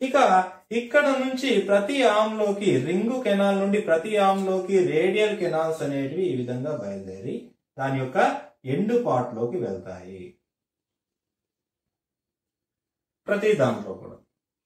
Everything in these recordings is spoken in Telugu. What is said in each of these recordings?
ఇక ఇక్కడ నుంచి ప్రతి ఆమ్లోకి రింగు కెనాల్ నుండి ప్రతి ఆమ్లోకి రేడియల్ కెనాల్స్ అనేటివి ఈ విధంగా బయలుదేరి దాని యొక్క ఎండు పార్ట్ లోకి వెళ్తాయి ప్రతి దాంట్లో కూడా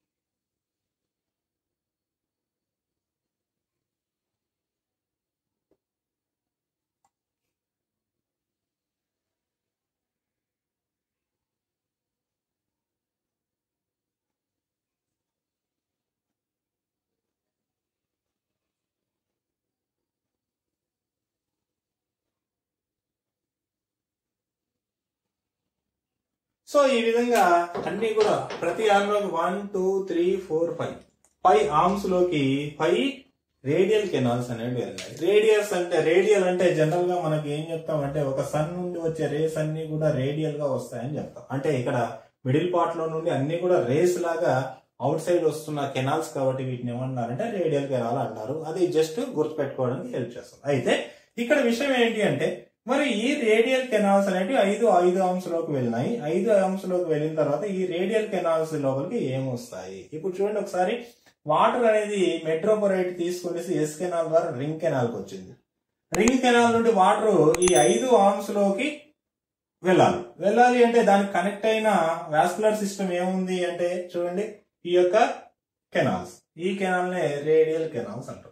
సో ఈ విధంగా అన్ని కూడా ప్రతి ఆర్మ్ లోకి one two three four five five arms లోకి ఫైవ్ రేడియల్ కెనాల్స్ అనేవి వెళ్ళాయి రేడియల్స్ అంటే రేడియల్ అంటే జనరల్ గా మనకి ఏం చెప్తాం అంటే ఒక సన్ నుండి వచ్చే రేస్ అన్ని కూడా రేడియల్ గా వస్తాయని చెప్తాం అంటే ఇక్కడ మిడిల్ పార్ట్ లో నుండి అన్ని కూడా రేస్ లాగా అవుట్ సైడ్ వస్తున్న కెనాల్స్ కాబట్టి వీటిని ఏమన్నారంటే రేడియల్ కెనాల్ అంటారు అది జస్ట్ గుర్తుపెట్టుకోవడానికి హెల్ప్ చేస్తుంది అయితే ఇక్కడ విషయం ఏంటి అంటే మరి ఈ రేడియల్ కెనాల్స్ అనేవి ఐదు ఐదు అంశంలోకి వెళ్ళినాయి ఐదు అంశంలోకి వెళ్ళిన తర్వాత ఈ రేడియల్ కెనాల్స్ లోపలికి ఏమొస్తాయి ఇప్పుడు చూడండి ఒకసారి వాటర్ అనేది మెట్రోపొరైట్ తీసుకునేసి ఎస్ కెనాల్ ద్వారా రింగ్ కెనాల్ కి వచ్చింది రింగ్ కెనాల్ నుండి వాటర్ ఈ ఐదు ఆర్మ్స్ లోకి వెళ్ళాలి వెళ్ళాలి అంటే దానికి కనెక్ట్ అయిన వాస్కులర్ సిస్టమ్ ఏముంది అంటే చూడండి ఈ యొక్క కెనాల్స్ ఈ కెనాల్ నే రేడియల్ కెనాల్స్ అంటారు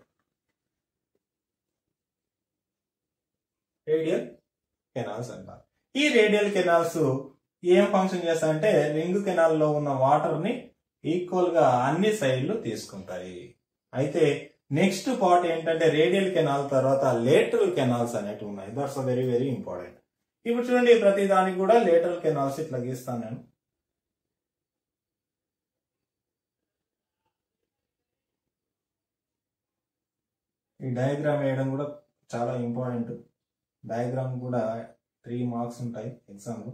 రేడియల్ కెనాల్స్ అంటారు ఈ రేడియల్ కెనాల్స్ ఏం ఫంక్షన్ చేస్తాయంటే రింగ్ కెనాల్ లో ఉన్న వాటర్ ని ఈక్వల్ గా అన్ని సైడ్లు తీసుకుంటాయి అయితే నెక్స్ట్ పార్ట్ ఏంటంటే రేడియల్ కెనాల్ తర్వాత లేటరల్ కెనాల్స్ అనేటివి ఉన్నాయి దట్స్ వెరీ వెరీ ఇంపార్టెంట్ ఇప్పుడు చూడండి ప్రతి దానికి కూడా లేటరల్ కెనాల్స్ ఇట్లా గీస్తాను నేను ఈ డయాగ్రామ్ వేయడం కూడా చాలా ఇంపార్టెంట్ డయాగ్రామ్ కూడా త్రీ మార్క్స్ ఉంటాయి ఎగ్జామ్లో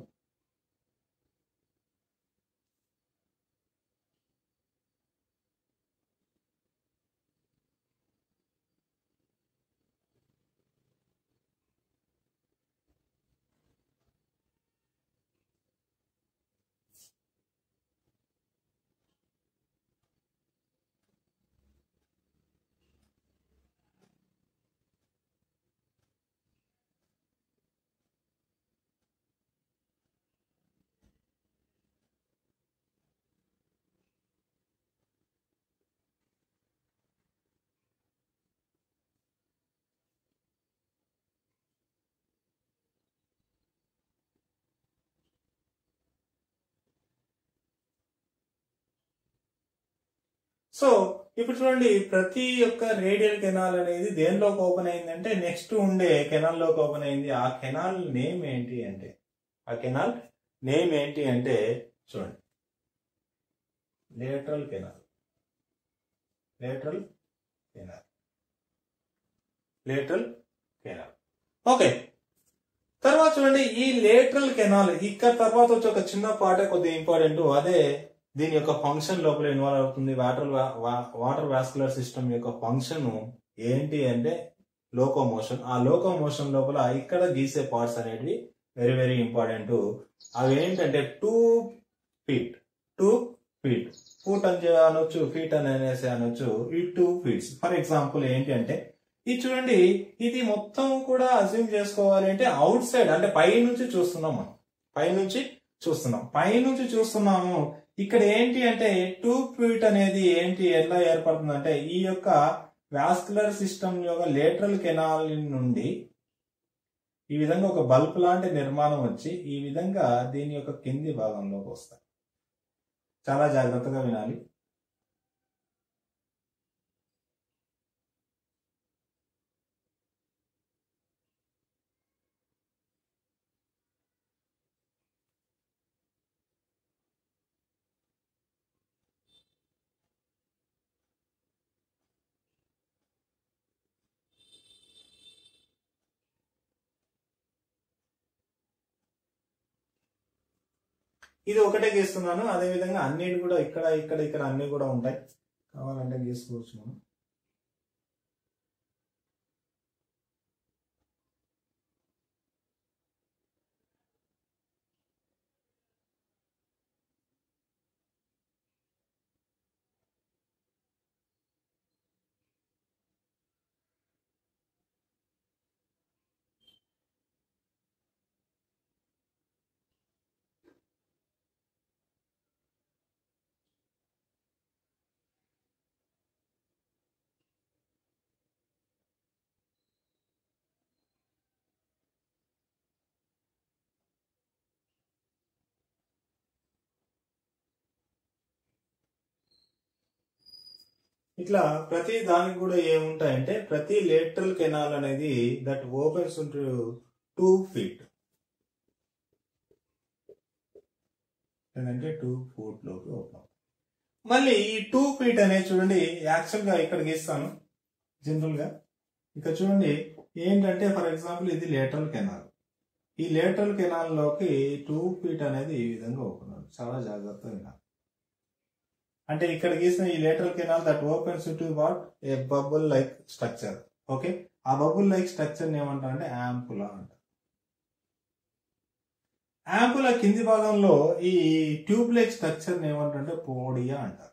సో ఇప్పుడు చూడండి ప్రతి ఒక్క రేడియల్ కెనాల్ అనేది దేనిలోకి ఓపెన్ అయిందంటే నెక్స్ట్ ఉండే కెనాల్ లోకి ఓపెన్ అయింది ఆ కెనాల్ నేమ్ ఏంటి అంటే ఆ కెనాల్ నేమ్ ఏంటి అంటే చూడండి lateral canal lateral canal lateral canal okay తర్వాత చూడండి ఈ లేటరల్ కెనాల్ ఇక్కడ తర్వాత వచ్చి ఒక చిన్న పాట కొద్దిగా ఇంపార్టెంట్ అదే దీని యొక్క ఫంక్షన్ లోపల ఇన్వాల్వ్ అవుతుంది వాటర్ వాటర్ వాస్కులర్ సిస్టమ్ యొక్క ఫంక్షన్ ఏంటి అంటే లోకో మోషన్ ఆ లోకో మోషన్ లోపల ఇక్కడ గీసే పార్ట్స్ అనేటివి వెరీ వెరీ ఇంపార్టెంట్ అవి ఏంటంటే tube feet tube feet foot అని అనొచ్చు ఫీట్ అని అనేసి అనొచ్చు ఈ టూ ఫీట్స్ ఫర్ ఎగ్జాంపుల్ ఏంటి అంటే ఇది చూడండి ఇది మొత్తం కూడా అజ్యూమ్ చేసుకోవాలి అంటే అవుట్ సైడ్ అంటే పై నుంచి చూస్తున్నాం మనం పై నుంచి చూస్తున్నాం పై నుంచి చూస్తున్నాము ఇక్కడ ఏంటి అంటే టూ ఫీట్ అనేది ఏంటి ఎలా ఏర్పడుతుందంటే ఈ యొక్క వాస్కులర్ సిస్టమ్ యొక్క లేటరల్ కెనాల్ నుండి ఈ విధంగా ఒక బల్బ్ లాంటి నిర్మాణం వచ్చి ఈ విధంగా దీని యొక్క కింది భాగంలోకి వస్తాయి చాలా జాగ్రత్తగా వినాలి ఇది ఒకటే గీస్తున్నాను అదే విధంగా అన్నిటి కూడా ఇక్కడ ఇక్కడ ఇక్కడ అన్ని కూడా ఉంటాయి కావాలంటే గీసుకోవచ్చు మనం ఇట్లా ప్రతి దానికి కూడా ఏముంటాయంటే ప్రతి లేటరల్ కెనాల్ అనేది దట్ ఓపెన్స్ టూ ఫీట్ లేదంటే టూ ఫూట్ లోకి ఓపెన్ మళ్ళీ ఈ టూ ఫీట్ అనేది చూడండి యాక్చువల్ గా ఇక్కడ గీస్తాను జనరల్ గా ఇక్కడ చూడండి ఏంటంటే ఫర్ ఎగ్జాంపుల్ ఇది లేటరల్ కెనాల్ ఈ లేటరల్ కెనాల్ లోకి టూ ఫీట్ అనేది ఈ విధంగా ఓపెన్ అవుతుంది చాలా జాగ్రత్తగా వినాలి అంటే ఇక్కడ గీసిన ఈ lateral canal that opens to what a bubble like structure okay ఆ బబుల్ లైక్ స్ట్రక్చర్ ఏమంటారంటే యాంపులా అంట యాంపుల కింది భాగంలో ఈ ట్యూబ్ లైక్ స్ట్రక్చర్ ఏమంటారంటే పోడియా అంటారు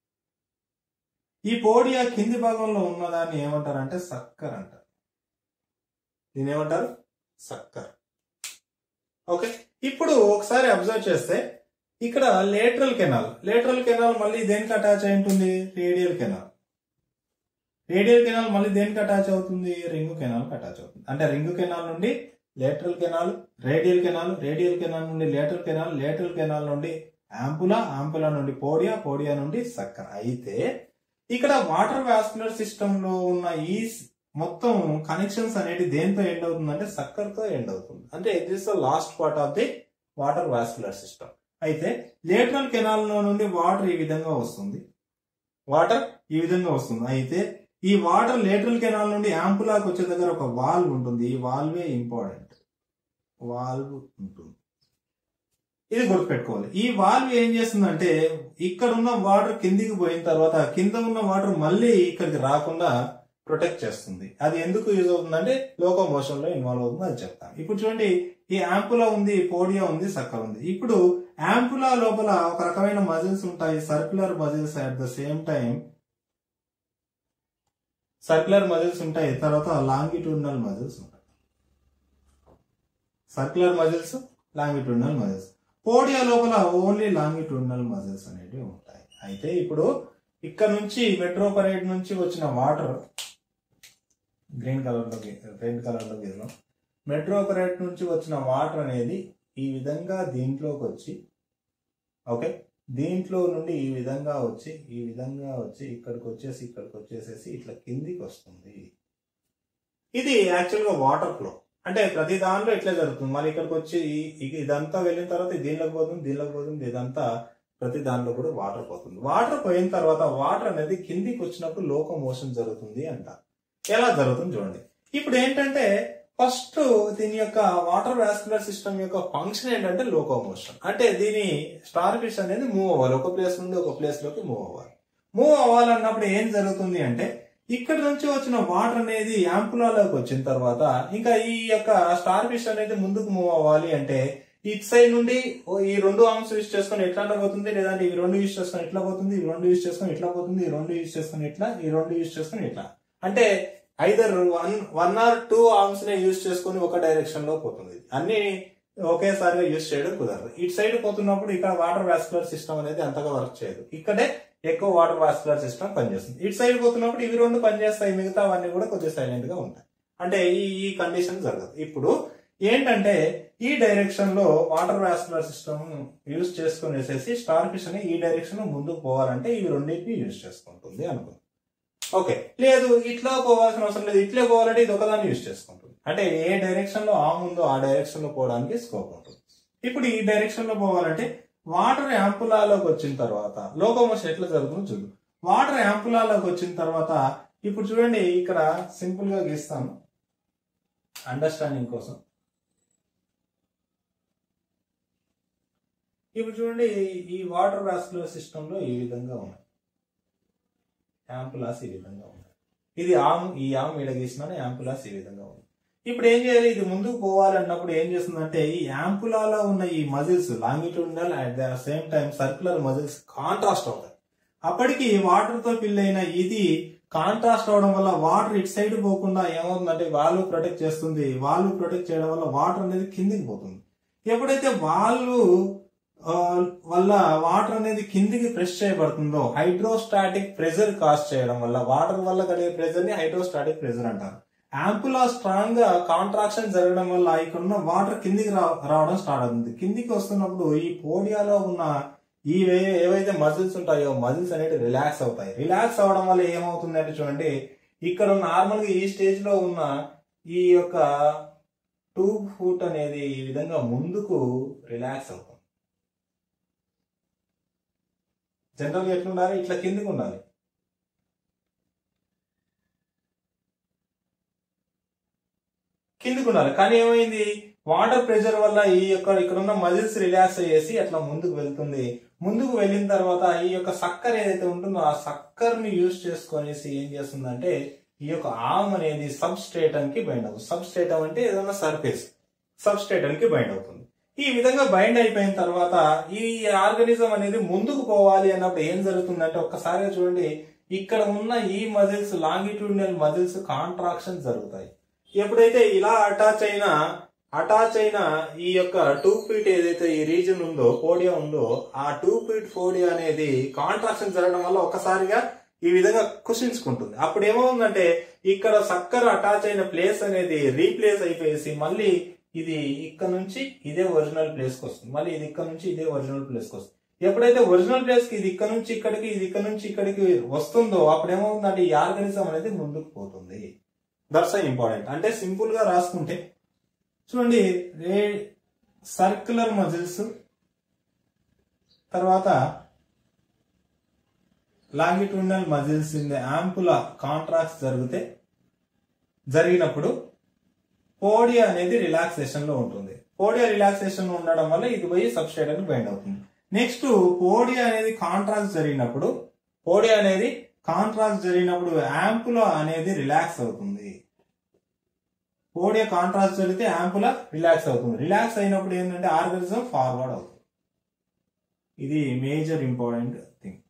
ఈ పోడియా కింది భాగంలో ఉన్నదాన్ని ఏమంటారంటే సక్కర్ అంటారు దీని ఏమంటారు సక్కర్ ఓకే ఇప్పుడు ఒకసారి అబ్జర్వ్ చేస్తే ఇక్కడ లేటరల్ కెనాల్ లేటరల్ కెనాల్ మళ్ళీ దేనికి అటాచ్ అయి ఉంటుంది రేడియల్ కెనాల్ రేడియల్ కెనాల్ మళ్ళీ దేనికి అటాచ్ అవుతుంది రింగ్ కెనాల్ కి అటాచ్ అవుతుంది అంటే రింగ్ కెనాల్ నుండి lateral canal radial canal radial canal నుండి లేటరల్ కెనాల్ లేటరల్ కెనాల్ నుండి ఆంపులా ఆంపులా నుండి పోడియా పోడియా నుండి సక్కర్ అయితే ఇక్కడ వాటర్ వాస్కులర్ సిస్టమ్ లో ఉన్న ఈ మొత్తం కనెక్షన్స్ అనేది దేంతో ఎండ్ అవుతుంది అంటే సక్కర్ తో ఎండ్ అవుతుంది అంటే this last part of the water vascular system అయితే లేటరల్ కెనాల్ లో నుండి వాటర్ ఈ విధంగా వస్తుంది వాటర్ ఈ విధంగా వస్తుంది అయితే ఈ వాటర్ లేటరల్ కెనాల్ నుండి యాంపులాకి వచ్చే దగ్గర ఒక వాల్వ్ ఉంటుంది ఈ వాల్వే ఇంపార్టెంట్ వాల్వ్ ఉంటుంది ఇది గుర్తుపెట్టుకోవాలి ఈ వాల్వ్ ఏం చేస్తుందంటే ఇక్కడ ఉన్న వాటర్ కిందికి పోయిన తర్వాత కింద ఉన్న వాటర్ మళ్ళీ ఇక్కడికి రాకుండా ప్రొటెక్ట్ చేస్తుంది అది ఎందుకు యూజ్ అవుతుందంటే లోకో మోషన్ లో ఇన్వాల్వ్ అవుతుంది అది చెప్తాను ఇప్పుడు చూడండి ఈ యాంపులా ఉంది పోడియా ఉంది సక్కర్ ఉంది ఇప్పుడు యాంపులా లోపల ఒక రకమైన మజిల్స్ ఉంటాయి circular muscles at the same time circular muscles ఉంటాయి తర్వాత లాంగిట్యూడినల్ మజిల్స్ ఉంటాయి circular muscles longitudinal muscles podia లోపల ఓన్లీ లాంగిట్యూడినల్ మజిల్స్ అనేవి ఉంటాయి అయితే ఇప్పుడు ఇక్కడ నుంచి మెట్రోపరైడ్ నుంచి వచ్చిన వాటర్ గ్రీన్ కలర్ లో రెడ్ కలర్ లో గీద్దాం మెట్రోపరైడ్ నుంచి వచ్చిన వాటర్ అనేది ఈ విధంగా దీంట్లోకి వచ్చి ఓకే దీంట్లో నుండి ఈ విధంగా వచ్చి ఈ విధంగా వచ్చి ఇక్కడికి వచ్చేసి ఇక్కడికి వచ్చేసేసి ఇట్లా కిందికి వస్తుంది ఇది యాక్చువల్ గా వాటర్ ఫ్లో అంటే ప్రతి దానిలో ఇట్లా జరుగుతుంది మరి ఇక్కడికి వచ్చి ఈ- ఈ- ఇదంతా వెళ్ళిన తర్వాత దీనిలోకి పోతుంది దీనిలోకి పోతుంది ఇదంతా ప్రతి దానిలో కూడా వాటర్ పోతుంది వాటర్ పోయిన తర్వాత వాటర్ అనేది కిందికి వచ్చినప్పుడు లోకో మోషన్ జరుగుతుంది అంట ఎలా జరుగుతుంది చూడండి ఇప్పుడు ఏంటంటే ఫస్ట్ దీని యొక్క వాటర్ వాస్కులర్ సిస్టమ్ యొక్క ఫంక్షన్ ఏంటంటే లోకోమోషన్ అంటే దీని స్టార్ ఫిష్ అనేది మూవ్ అవ్వాలి ఒక ప్లేస్ నుండి ఒక ప్లేస్ లోకి మూవ్ అవ్వాలి మూవ్ అవ్వాలన్నప్పుడు ఏం జరుగుతుంది అంటే ఇక్కడ నుంచి వచ్చిన వాటర్ అనేది యాంపులాలోకి వచ్చిన తర్వాత ఇంకా ఈ యొక్క స్టార్ ఫిష్ అనేది ముందుకు మూవ్ అవ్వాలి అంటే ఇటు సైడ్ నుండి ఓ ఈ రెండు ఆర్మ్స్ యూజ్ చేసుకొని ఎట్లా పోతుంది లేదంటే ఇవి రెండు యూజ్ చేసుకొని ఇట్లా పోతుంది ఇవి రెండు యూజ్ చేసుకొని ఇట్లా పోతుంది ఈ రెండు యూజ్ చేసుకొని ఇట్లా ఈ రెండు యూజ్ చేసుకొని ఇట్లా అంటే either one one or two arms నే యూజ్ చేసుకొని ఒక డైరెక్షన్ లో పోతుంది అన్ని ఒకేసారిగా యూజ్ చేయడం కుదరదు ఇటు సైడ్ పోతున్నప్పుడు ఇక్కడ వాటర్ వాస్కులర్ సిస్టమ్ అనేది అంతగా వర్క్ చేయదు ఇక్కడే ఎక్కువ వాటర్ వాస్కులర్ సిస్టమ్ పనిచేస్తుంది ఇటు సైడ్ పోతున్నప్పుడు ఇవి రెండు పనిచేస్తాయి మిగతా అవన్నీ కూడా కొంచెం సైలెంట్ గా ఉంటాయి అంటే ఈ ఈ కండిషన్ జరగదు ఇప్పుడు ఏంటంటే ఈ డైరెక్షన్ లో వాటర్ వాస్కులర్ సిస్టమ్ యూజ్ చేసుకునేసేసి స్టార్ ఫిష్ అని ఈ డైరెక్షన్ లో ముందుకు పోవాలంటే ఇవి రెండింటిని యూజ్ చేసుకుంటుంది అనుకుంది ఓకే లేదు ఇట్లా పోవాల్సిన అవసరం లేదు ఇట్లే పోవాలంటే ఇది ఒకదాన్ని యూజ్ చేసుకుంటుంది అంటే ఏ డైరెక్షన్ లో ఆమ్ ఉందో ఆ డైరెక్షన్ లో పోవడానికి స్కోప్ ఉంటుంది ఇప్పుడు ఈ డైరెక్షన్ లో పోవాలంటే వాటర్ యాంపులాలోకి వచ్చిన తర్వాత లోకోమోషన్ ఎట్లా జరుగుతుందో చూడు వాటర్ యాంపులాలోకి వచ్చిన తర్వాత ఇప్పుడు చూడండి ఇక్కడ సింపుల్ గా గీస్తాను అండర్స్టాండింగ్ కోసం ఇప్పుడు చూడండి ఈ వాటర్ వాస్కులర్ సిస్టమ్ లో ఈ విధంగా ఉన్నాయి యాంపులాస్ ఈ విధంగా ఉన్నాయి ఇది ఆమ్ ఈ ఆమ్ ఈడ గీసిన యాంపులాస్ ఈ విధంగా ఉంది ఇప్పుడు ఏం చేయాలి ఇది ముందుకు పోవాలన్నప్పుడు ఏం చేస్తుందంటే ఈ యాంపులాలో ఉన్న ఈ muscles longitudinal at the same time circular muscles contrast అవుతాయి అప్పటికి వాటర్ తో ఫిల్ అయిన ఇది కాంట్రాస్ట్ అవడం వల్ల వాటర్ ఇటు సైడ్ పోకుండా ఏమవుతుందంటే వాల్వ్ ప్రొటెక్ట్ చేస్తుంది వాల్వ్ ప్రొటెక్ట్ చేయడం వల్ల వాటర్ అనేది కిందికి పోతుంది ఎప్పుడైతే వాల్వ్ ఆ, వల్ల వాటర్ అనేది కిందికి ప్రెస్ చేయబడుతుందో హైడ్రోస్టాటిక్ ప్రెజర్ కాస్ట్ చేయడం వల్ల వాటర్ వల్ల కలిగే ప్రెజర్ ని హైడ్రోస్టాటిక్ ప్రెజర్ అంటారు యాంపులా స్ట్రాంగ్ గా కాంట్రాక్షన్ జరగడం వల్ల ఇక్కడ ఉన్న వాటర్ కిందికి రా- రావడం స్టార్ట్ అవుతుంది కిందికి వస్తున్నప్పుడు ఈ పోడియాలో ఉన్న ఈ వే- ఏవైతే మజిల్స్ ఉంటాయో మజిల్స్ అనేవి రిలాక్స్ అవుతాయి రిలాక్స్ అవడం వల్ల ఏమవుతుంది అంటే చూడండి ఇక్కడ నార్మల్ గా ఈ స్టేజ్ లో ఉన్న ఈ యొక్క ట్యూబ్ ఫుట్ అనేది ఈ విధంగా ముందుకు రిలాక్స్ అవుతుంది జనరల్ గా ఎట్లుండాలి ఇట్లా కిందికి ఉండాలి కిందికి ఉండాలి కానీ ఏమైంది వాటర్ ప్రెషర్ వల్ల ఈ యొక్క ఇక్కడ ఉన్న మజిల్స్ రిలాక్స్ అయ్యేసి అట్లా ముందుకు వెళ్తుంది ముందుకు వెళ్ళిన తర్వాత ఈ యొక్క సక్కర్ ఏదైతే ఉంటుందో ఆ సక్కర్ ని యూజ్ చేసుకొనేసి ఏం చేస్తుందంటే ఈ యొక్క ఆమ్ అనేది సబ్ స్టేటమ్ కి బైండ్ అవుతుంది సబ్ స్టేటమ్ అంటే ఏదైనా సర్ఫేస్ సబ్ స్టేటమ్ కి బైండ్ అవుతుంది ఈ విధంగా బైండ్ అయిపోయిన తర్వాత ఈ ఆర్గనిజం అనేది ముందుకు పోవాలి అన్నప్పుడు ఏం జరుగుతుందంటే ఒక్కసారిగా చూడండి ఇక్కడ ఉన్న ఈ మజిల్స్ లాంగిట్యూడినల్ మజిల్స్ కాంట్రాక్షన్ జరుగుతాయి ఎప్పుడైతే ఇలా అటాచ్ అయిన అటాచ్ అయిన ఈ యొక్క టూ ఫీట్ ఏదైతే ఈ రీజన్ ఉందో పోడియా ఉందో ఆ టూ ఫీట్ పోడియా అనేది కాంట్రాక్షన్ జరగడం వల్ల ఒకసారిగా ఈ విధంగా కుషించుకుంటుంది అప్పుడు ఏమవుతుందంటే ఇక్కడ సక్కర అటాచ్ అయిన ప్లేస్ అనేది రీప్లేస్ అయిపోయేసి మళ్ళీ ఇది ఇక్కడ నుంచి ఇదే ఒరిజినల్ ప్లేస్ కి వస్తుంది మళ్ళీ ఇది ఇక్కడ నుంచి ఇదే ఒరిజినల్ ప్లేస్ కి వస్తుంది ఎప్పుడైతే ఒరిజినల్ ప్లేస్ కి ఇది ఇక్కడ నుంచి ఇక్కడికి ఇది ఇక్కడ నుంచి ఇక్కడికి వస్తుందో అప్పుడు ఏమవుతుందంటే ఈ ఆర్గనిజం అనేది ముందుకు పోతుంది దట్స్ ఇంపార్టెంట్ అంటే సింపుల్ గా రాసుకుంటే చూడండి రే సర్క్యులర్ మజిల్స్ తర్వాత longitudinal muscles in the ampulla contracts జరిగితే జరిగినప్పుడు పోడియా అనేది రిలాక్సేషన్ లో ఉంటుంది పోడియా రిలాక్సేషన్ లో ఉండడం వల్ల ఇది పోయి సబ్స్ట్రేట్ అని బైండ్ అవుతుంది నెక్స్ట్ పోడియా అనేది కాంట్రాక్ట్ జరిగినప్పుడు పోడియా అనేది కాంట్రాక్ట్ జరిగినప్పుడు యాంపుల అనేది రిలాక్స్ అవుతుంది పోడియా కాంట్రాస్ట్ జరిగితే యాంపుల రిలాక్స్ అవుతుంది రిలాక్స్ అయినప్పుడు ఏంటంటే ఆర్గనిజం ఫార్వర్డ్ అవుతుంది ఇది major important thing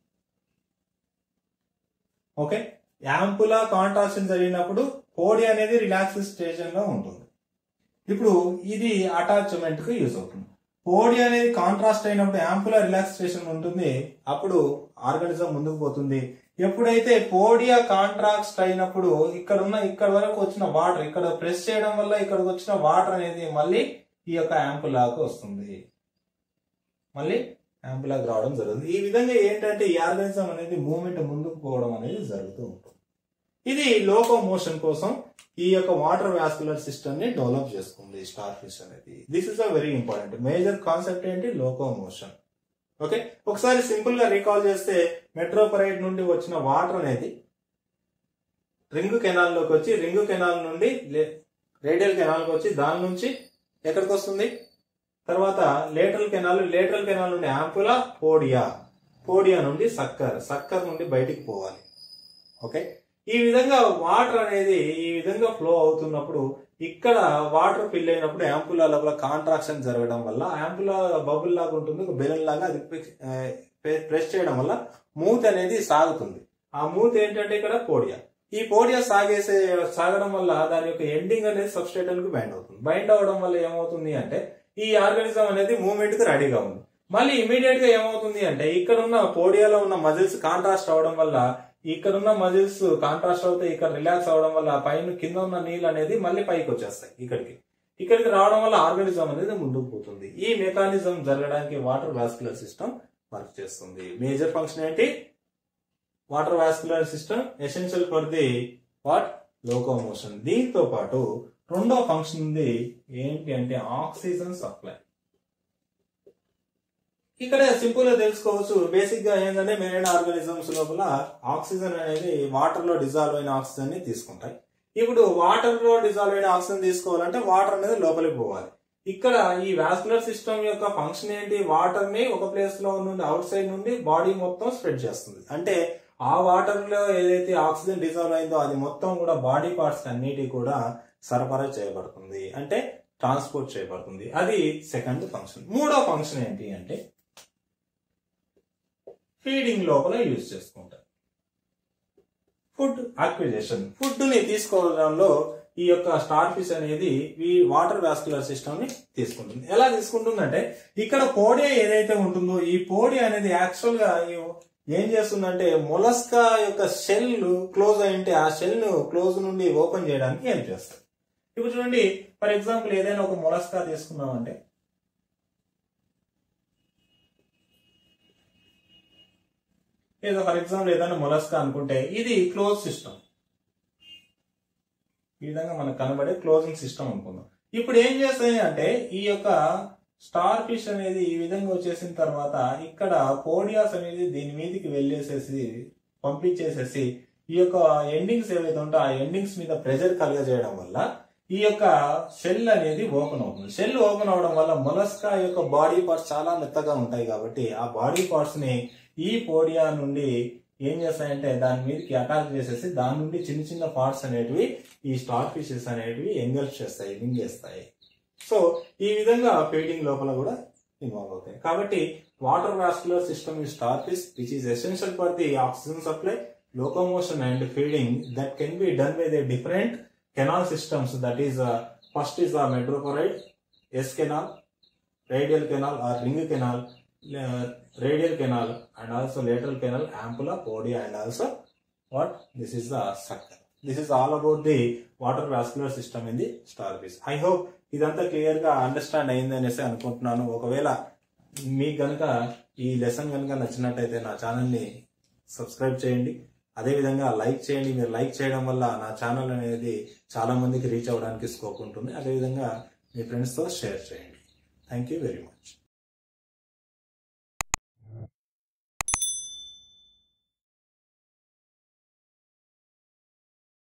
okay ampulla contraction జరిగినప్పుడు పోడి అనేది రిలాక్స్ స్టేషన్ లో ఉంటుంది ఇప్పుడు ఇది అటాచ్మెంట్ కు యూజ్ అవుతుంది పోడి అనేది కాంట్రాస్ట్ అయినప్పుడు యాంపుల రిలాక్సేషన్ ఉంటుంది అప్పుడు ఆర్గానిజం ముందుకు పోతుంది ఎప్పుడైతే పోడియా కాంట్రాక్ట్ అయినప్పుడు ఇక్కడ ఉన్న ఇక్కడ వరకు వచ్చిన వాటర్ ఇక్కడ ప్రెస్ చేయడం వల్ల ఇక్కడికి వచ్చిన వాటర్ అనేది మళ్ళీ ఈ యొక్క యాంపులాకు వస్తుంది మళ్ళీ యాంపులాకి రావడం జరుగుతుంది ఈ విధంగా ఏంటంటే ఈ ఆర్గానిజం అనేది మూమెంట్ ముందుకు పోవడం అనేది జరుగుతూ ఉంటుంది ఇది లోకో మోషన్ కోసం ఈ యొక్క వాటర్ వాస్కులర్ సిస్టమ్ ని డెవలప్ చేసుకుంది స్టార్ ఫిష్ అనేది this is a very important major concept ఏంటి లోకో మోషన్ ఓకే ఒకసారి సింపుల్ గా రీకాల్ చేస్తే మెట్రోపరైట్ నుండి వచ్చిన వాటర్ అనేది రింగ్ కెనాల్ లోకి వచ్చి రింగ్ కెనాల్ నుండి రేడియల్ కెనాల్ కి వచ్చి దాని నుంచి ఎక్కడికి వస్తుంది తర్వాత లేటరల్ కెనాల్ లేటరల్ కెనాల్ నుండి యాంపులా పోడియా పోడియా నుండి సక్కర్ సక్కర్ నుండి బయటికి పోవాలి ఓకే ఈ విధంగా వాటర్ అనేది ఈ విధంగా ఫ్లో అవుతున్నప్పుడు ఇక్కడ వాటర్ ఫిల్ అయినప్పుడు యాంపులా లోపల కాంట్రాక్షన్ జరగడం వల్ల యాంపులా బబుల్ లాగా ఉంటుంది ఒక బెలూన్ లాగా అది ప్రెస్ చేయడం వల్ల మూత అనేది సాగుతుంది ఆ మూత ఏంటంటే ఇక్కడ పోడియా ఈ పోడియా సాగేసే సాగడం వల్ల దాని యొక్క ఎండింగ్ అనేది సబ్స్టేటన్ కి బైండ్ అవుతుంది బైండ్ అవడం వల్ల ఏమవుతుంది అంటే ఈ ఆర్గానిజం అనేది మూవ్మెంట్ కి రెడీగా ఉంది మళ్ళీ ఇమీడియట్ గా ఏమవుతుంది అంటే ఇక్కడ ఉన్న పోడియాలో ఉన్న మజిల్స్ కాంట్రాస్ట్ అవడం వల్ల ఇక్కడ ఉన్న మజిల్స్ కాంట్రాస్ట్ అవుతే ఇక్కడ రిలాక్స్ అవడం వల్ల పైన కింద ఉన్న నీళ్ళు అనేది మళ్ళీ పైకి వచ్చేస్తాయి ఇక్కడికి ఇక్కడికి రావడం వల్ల ఆర్గానిజం అనేది ముందుకు పోతుంది ఈ మెకానిజం జరగడానికి వాటర్ వాస్కులర్ సిస్టమ్ వర్క్ చేస్తుంది మేజర్ ఫంక్షన్ ఏంటి water vascular system essential for the what locomotion దీంతో పాటు రెండో ఫంక్షన్ ఉంది ఏంటి అంటే ఆక్సిజన్ సప్లై ఇక్కడ సింపుల్ గా తెలుసుకోవచ్చు బేసిక్ గా ఏంటంటే మెరైన్ ఆర్గానిజమ్స్ లోపల ఆక్సిజన్ అనేది వాటర్ లో డిజాల్వ్ అయిన ఆక్సిజన్ ని తీసుకుంటాయి ఇప్పుడు వాటర్ లో డిజాల్వ్ అయిన ఆక్సిజన్ తీసుకోవాలంటే వాటర్ అనేది లోపలికి పోవాలి ఇక్కడ ఈ వాస్కులర్ సిస్టమ్ యొక్క ఫంక్షన్ ఏంటి వాటర్ ని ఒక ప్లేస్ లో నుండి అవుట్ సైడ్ నుండి బాడీ మొత్తం స్ప్రెడ్ చేస్తుంది అంటే ఆ వాటర్ లో ఏదైతే ఆక్సిజన్ డిజాల్వ్ అయిందో అది మొత్తం కూడా బాడీ పార్ట్స్ అన్నిటి కూడా సరఫరా చేయబడుతుంది అంటే ట్రాన్స్పోర్ట్ చేయబడుతుంది అది సెకండ్ ఫంక్షన్ మూడో ఫంక్షన్ ఏంటి అంటే ఫీడింగ్ లోపల యూజ్ చేసుకుంటారు ఫుడ్ అక్విజేషన్ ఫుడ్ ని తీసుకోవడంలో ఈ యొక్క స్టార్ ఫిష్ అనేది ఈ వాటర్ వాస్కులర్ సిస్టమ్ ని తీసుకుంటుంది ఎలా తీసుకుంటుందంటే ఇక్కడ పోడియా ఏదైతే ఉంటుందో ఈ పోడియా అనేది యాక్చువల్ గా ఏం చేస్తుందంటే మొలస్కా యొక్క షెల్ క్లోజ్ అయింటే ఆ షెల్ ను క్లోజ్ నుండి ఓపెన్ చేయడానికి హెల్ప్ చేస్తుంది ఇప్పుడు చూడండి ఫర్ ఎగ్జాంపుల్ ఏదైనా ఒక మొలస్కా తీసుకున్నామంటే ఏదో ఫర్ ఎగ్జాంపుల్ ఏదైనా మొలస్కా అనుకుంటే ఇది క్లోజ్ సిస్టమ్ ఈ విధంగా మనకు కనబడే క్లోజింగ్ సిస్టమ్ అనుకుందాం ఇప్పుడు ఏం చేస్తాయి అంటే ఈ యొక్క స్టార్ ఫిష్ అనేది ఈ విధంగా వచ్చేసిన తర్వాత ఇక్కడ పోడియాస్ అనేది దీని మీదకి వెళ్ళేసేసి పంపించేసేసి ఈ యొక్క ఎండింగ్స్ ఏవైతే ఉంటే ఆ ఎండింగ్స్ మీద ప్రెషర్ కలుగజేయడం వల్ల ఈ యొక్క షెల్ అనేది ఓపెన్ అవుతుంది షెల్ ఓపెన్ అవడం వల్ల మొలస్కా యొక్క బాడీ పార్ట్స్ చాలా మెత్తగా ఉంటాయి కాబట్టి ఆ బాడీ పార్ట్స్ ని ఈ పోడియా నుండి ఏం చేస్తాయంటే దాని మీదకి అటాచ్ చేసేసి దాని నుండి చిన్న చిన్న పార్ట్స్ అనేటివి ఈ స్టార్ ఫిషెస్ అనేటివి ఎంగల్ఫ్ చేస్తాయి మింగేస్తాయి సో ఈ విధంగా ఫీడింగ్ లోపల కూడా ఇన్వాల్వ్ అవుతాయి కాబట్టి వాటర్ వాస్కులర్ సిస్టమ్ ఈ starfish which is essential for the oxygen supply locomotion and feeding that can be done by the different canal systems that is first is the madreporite S canal radial canal or ring canal radial canal and also lateral canal ampulla podia and also what this is the sucker this is all about the water vascular system in the starfish i hope ఇదంతా క్లియర్ గా అండర్స్టాండ్ అయింది అనేసి అనుకుంటున్నాను ఒకవేళ మీకు గనక ఈ లెసన్ కనుక నచ్చినట్టయితే నా ఛానల్ ని సబ్స్క్రైబ్ చేయండి అదేవిధంగా లైక్ చేయండి మీరు లైక్ చేయడం వల్ల నా ఛానల్ అనేది చాలా మందికి రీచ్ అవ్వడానికి స్కోప్ ఉంటుంది అదేవిధంగా మీ ఫ్రెండ్స్తో షేర్ చేయండి థ్యాంక్ యూ వెరీ మచ్